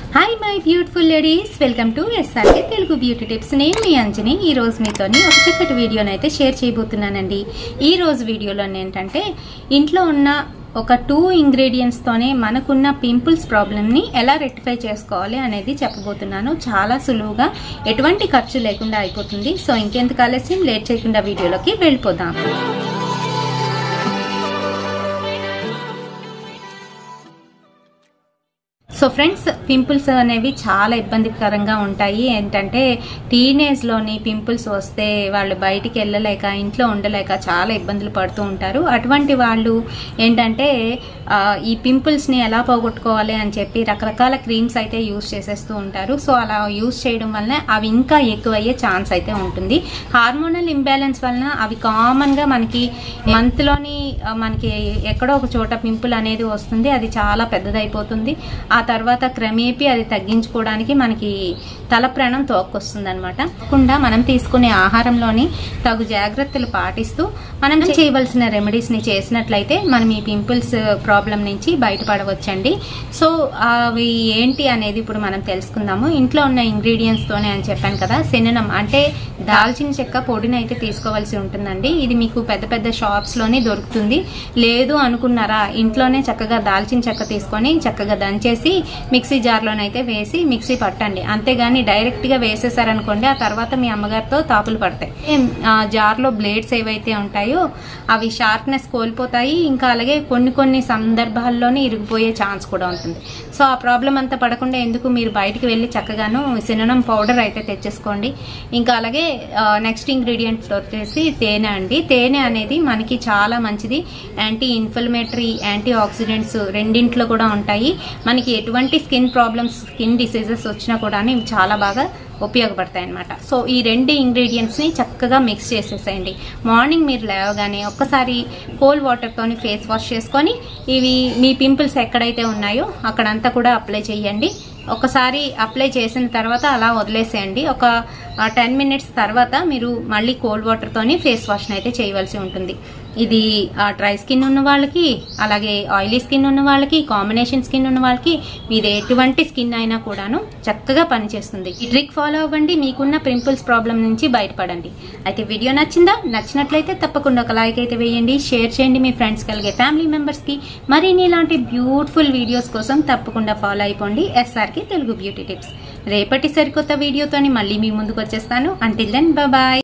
hi my beautiful ladies welcome to SRK Telugu beauty tips నేను మీ అంజని ఈ రోజు మీతోని ఒక చక్కటి వీడియోని అయితే షేర్ చేయబోతున్నానండి ఈ రోజు వీడియోలో ఏంటంటే ఇంట్లో ఉన్న ఒక టూ ఇంగ్రీడియంట్స్తోనే మనకున్న పింపుల్స్ ప్రాబ్లమ్ని ఎలా రెక్టిఫై చేసుకోవాలి అనేది చెప్పబోతున్నాను చాలా సులువుగా ఎటువంటి ఖర్చు లేకుండా అయిపోతుంది సో ఇంకెందుకు ఆలస్యం లేట్ చేయకుండా వీడియోలోకి వెళ్ళిపోదాం సో ఫ్రెండ్స్ పింపుల్స్ అనేవి చాలా ఇబ్బందికరంగా ఉంటాయి ఏంటంటే టీనేజ్లోని పింపుల్స్ వస్తే వాళ్ళు బయటికి వెళ్ళలేక ఇంట్లో ఉండలేక చాలా ఇబ్బందులు పడుతూ ఉంటారు అటువంటి వాళ్ళు ఏంటంటే ఆ, ఈ పింపుల్స్ని ఎలా పోగొట్టుకోవాలి అని చెప్పి రకరకాల క్రీమ్స్ అయితే యూస్ చేసేస్తూ ఉంటారు సో అలా యూస్ చేయడం వలన అవి ఇంకా ఎక్కువయ్యే ఛాన్స్ అయితే ఉంటుంది హార్మోనల్ ఇంబ్యాలెన్స్ వలన అవి కామన్గా మనకి మంత్లోని ఆ, మనకి ఎక్కడో ఒక చోట పింపుల్ అనేది వస్తుంది అది చాలా పెద్దదైపోతుంది ఆ తర్వాత క్రమేపీ అది తగ్గించుకోవడానికి మనకి తల ప్రాణం తోక్కొస్తుంది అనమాట కాకుండా మనం తీసుకునే ఆహారంలోని తగు జాగ్రత్తలు పాటిస్తూ మనం చేయవలసిన రెమెడీస్ని చేసినట్లయితే మనం ఈ పింపుల్స్ ప్రాబ్లం నుంచి బయటపడవచ్చండి సో అవి ఏంటి అనేది ఇప్పుడు మనం తెలుసుకుందాము ఇంట్లో ఉన్న ఇంగ్రీడియంట్స్తోనే అని చెప్పాను కదా సెననం అంటే దాల్చిన చెక్క పొడిని అయితే తీసుకోవాల్సి ఉంటుందండి ఇది మీకు పెద్ద పెద్ద షాప్స్లోనే దొరుకుతుంది లేదు అనుకున్నారా ఇంట్లోనే చక్కగా దాల్చిన చెక్క తీసుకొని చక్కగా దంచేసి మిక్సీ జార్లోనైతే వేసి మిక్సీ పట్టండి అంతేగాని డైరెక్ట్గా వేసేసారనుకోండి ఆ తర్వాత మీ అమ్మగారితో తాపులు పడతాయి ఏం, ఆ జార్లో బ్లేడ్స్ ఏవైతే ఉంటాయో అవి షార్ప్నెస్ కోల్పోతాయి ఇంకా అలాగే కొన్ని కొన్ని సందర్భాల్లోనే ఇరిగిపోయే ఛాన్స్ కూడా ఉంటుంది సో ఆ ప్రాబ్లం అంతా పడకుండా ఎందుకు మీరు బయటికి వెళ్ళి చక్కగాను సిననం పౌడర్ అయితే తెచ్చేసుకోండి ఇంకా అలాగే నెక్స్ట్ ఇంగ్రీడియంట్ వచ్చేసి తేనె అండి తేనె అనేది మనకి చాలా మంచిది యాంటీ ఇన్ఫ్లమేటరీ యాంటీ ఆక్సిడెంట్స్ రెండింట్లో కూడా ఉంటాయి మనకి ఎటువంటి స్కిన్ ప్రాబ్లమ్స్ స్కిన్ డిసీజెస్ వచ్చినా కూడా ఇవి చాలా బాగా ఉపయోగపడతాయి అనమాట సో ఈ రెండు ఇంగ్రీడియంట్స్ని చక్కగా మిక్స్ చేసేసేయండి మార్నింగ్ మీరు లేవగానే ఒక్కసారి కోల్డ్ వాటర్తోని ఫేస్ వాష్ చేసుకొని ఇవి మీ పింపుల్స్ ఎక్కడైతే ఉన్నాయో అక్కడంతా కూడా అప్లై చేయండి ఒకసారి అప్లై చేసిన తర్వాత అలా వదిలేసేయండి ఒక టెన్ మినిట్స్ తర్వాత మీరు మళ్ళీ కోల్డ్ వాటర్తోని ఫేస్ వాష్ని అయితే చేయవలసి ఉంటుంది ఇది డ్రై స్కిన్ ఉన్న వాళ్ళకి అలాగే ఆయిలీ స్కిన్ ఉన్న వాళ్ళకి కాంబినేషన్ స్కిన్ ఉన్న వాళ్ళకి మీది ఎటువంటి స్కిన్ అయినా కూడాను చక్కగా పనిచేస్తుంది ఈ ట్రిక్ ఫాలో అవ్వండి మీకున్న పింపుల్స్ ప్రాబ్లం నుంచి బయటపడండి అయితే వీడియో నచ్చిందా నచ్చినట్లయితే తప్పకుండా ఒక లైక్ అయితే వేయండి షేర్ చేయండి మీ ఫ్రెండ్స్ కలిగే ఫ్యామిలీ మెంబర్స్కి మరిన్ని ఇలాంటి బ్యూటిఫుల్ వీడియోస్ కోసం తప్పకుండా ఫాలో అయిపోండి ఎస్ఆర్కి తెలుగు బ్యూటీ టిప్స్ రేపటి సరికొత్త వీడియోతోని మళ్ళీ మీ ముందుకు వచ్చేస్తాను అంటిల్ దెన్ బాయ్